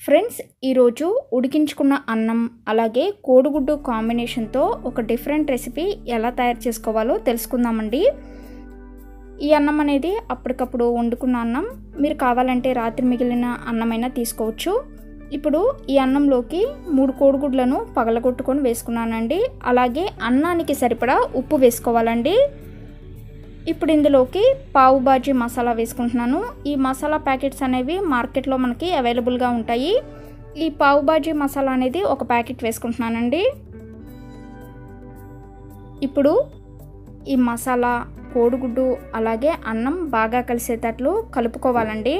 friends ఈరోజు ఉడికించుకున్న అన్నం అలాగే కోడిగుడ్డు కాంబినేషన్తో ఒక డిఫరెంట్ రెసిపీ ఎలా తయారు చేసుకోవాలో తెలుసుకుందామండి ఈ అన్నం అనేది అప్పటికప్పుడు వండుకున్న అన్నం మీరు కావాలంటే రాత్రి మిగిలిన అన్నమైనా తీసుకోవచ్చు ఇప్పుడు ఈ అన్నంలోకి మూడు కోడిగుడ్లను పగలగొట్టుకొని వేసుకున్నానండి అలాగే అన్నానికి సరిపడా ఉప్పు వేసుకోవాలండి ఇప్పుడు ఇందులోకి పావు బాజీ మసాలా వేసుకుంటున్నాను ఈ మసాలా ప్యాకెట్స్ అనేవి మార్కెట్లో మనకి అవైలబుల్గా ఉంటాయి ఈ పావు బాజీ మసాలా అనేది ఒక ప్యాకెట్ వేసుకుంటున్నానండి ఇప్పుడు ఈ మసాలా కోడిగుడ్డు అలాగే అన్నం బాగా కలిసేటట్లు కలుపుకోవాలండి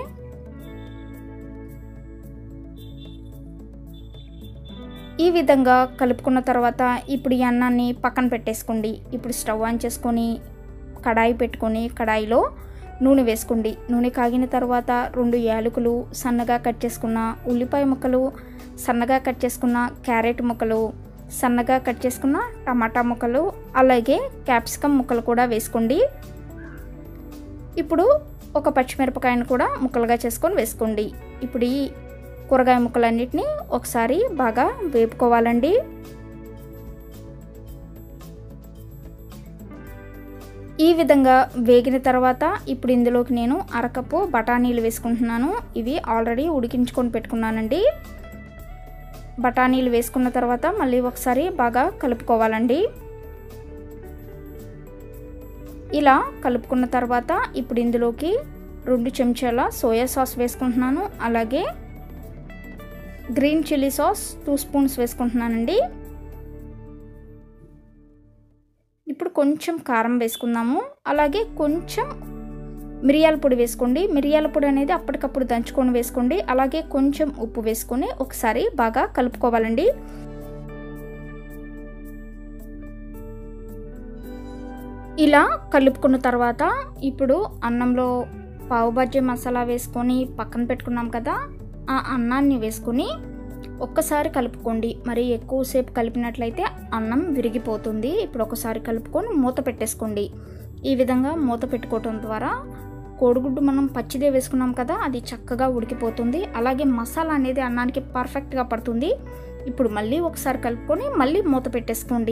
ఈ విధంగా కలుపుకున్న తర్వాత ఇప్పుడు ఈ అన్నాన్ని పక్కన పెట్టేసుకోండి ఇప్పుడు స్టవ్ ఆన్ చేసుకొని కడాయి పెట్టుకొని కడాయిలో నూనె వేసుకోండి నూనె కాగిన తర్వాత రెండు యాలకులు సన్నగా కట్ చేసుకున్న ఉల్లిపాయ ముక్కలు సన్నగా కట్ చేసుకున్న క్యారెట్ ముక్కలు సన్నగా కట్ చేసుకున్న టమాటా ముక్కలు అలాగే క్యాప్సికమ్ ముక్కలు కూడా వేసుకోండి ఇప్పుడు ఒక పచ్చిమిరపకాయను కూడా ముక్కలుగా చేసుకొని వేసుకోండి ఇప్పుడు ఈ కూరగాయ ముక్కలన్నిటిని ఒకసారి బాగా వేపుకోవాలండి ఈ విధంగా వేగిన తర్వాత ఇప్పుడు ఇందులోకి నేను అరకప్పు బఠానీలు వేసుకుంటున్నాను ఇవి ఆల్రెడీ ఉడికించుకొని పెట్టుకున్నానండి బఠానీలు వేసుకున్న తర్వాత మళ్ళీ ఒకసారి బాగా కలుపుకోవాలండి ఇలా కలుపుకున్న తర్వాత ఇప్పుడు ఇందులోకి రెండు చెంచాల సోయా సాస్ వేసుకుంటున్నాను అలాగే green chilli sauce two spoons వేసుకుంటున్నానండి ఇప్పుడు కొంచెం కారం వేసుకుందాము అలాగే కొంచెం మిరియాల పొడి వేసుకోండి మిరియాల పొడి అనేది అప్పటికప్పుడు దంచుకొని వేసుకోండి అలాగే కొంచెం ఉప్పు వేసుకొని ఒకసారి బాగా కలుపుకోవాలండి ఇలా కలుపుకున్న తర్వాత ఇప్పుడు అన్నంలో పావుబజ్జీ మసాలా వేసుకొని పక్కన పెట్టుకున్నాం కదా ఆ అన్నాన్ని వేసుకొని ఒక్కసారి కలుపుకోండి మరి ఎక్కువసేపు కలిపినట్లయితే అన్నం విరిగిపోతుంది ఇప్పుడు ఒకసారి కలుపుకొని మూత పెట్టేసుకోండి ఈ విధంగా మూత పెట్టుకోవటం ద్వారా కోడిగుడ్డు మనం పచ్చిదే వేసుకున్నాం కదా అది చక్కగా ఉడికిపోతుంది అలాగే మసాలా అనేది అన్నానికి పర్ఫెక్ట్గా పడుతుంది ఇప్పుడు మళ్ళీ ఒకసారి కలుపుకొని మళ్ళీ మూత పెట్టేసుకోండి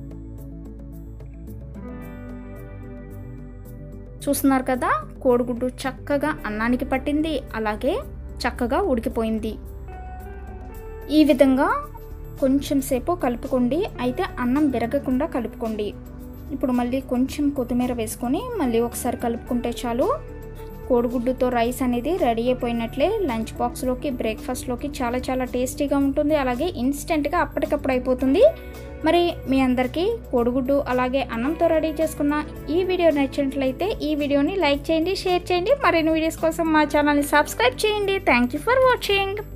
చూస్తున్నారు కదా కోడిగుడ్డు చక్కగా అన్నానికి పట్టింది అలాగే చక్కగా ఉడికిపోయింది ఈ విధంగా కొంచెం సేపు కలుపుకోండి అయితే అన్నం విరగకుండా కలుపుకోండి ఇప్పుడు మళ్ళీ కొంచెం కొత్తిమీర వేసుకొని మళ్ళీ ఒకసారి కలుపుకుంటే చాలు కోడిగుడ్డుతో రైస్ అనేది రెడీ అయిపోయినట్లే లంచ్ బాక్స్లోకి బ్రేక్ఫాస్ట్లోకి చాలా చాలా టేస్టీగా ఉంటుంది అలాగే ఇన్స్టెంట్గా అప్పటికప్పుడు అయిపోతుంది మరి మీ అందరికీ కోడిగుడ్డు అలాగే అన్నంతో రెడీ చేసుకున్న ఈ వీడియో నచ్చినట్లయితే ఈ వీడియోని లైక్ చేయండి షేర్ చేయండి మరిన్ని వీడియోస్ కోసం మా ఛానల్ని సబ్స్క్రైబ్ చేయండి థ్యాంక్ యూ ఫర్ వాచింగ్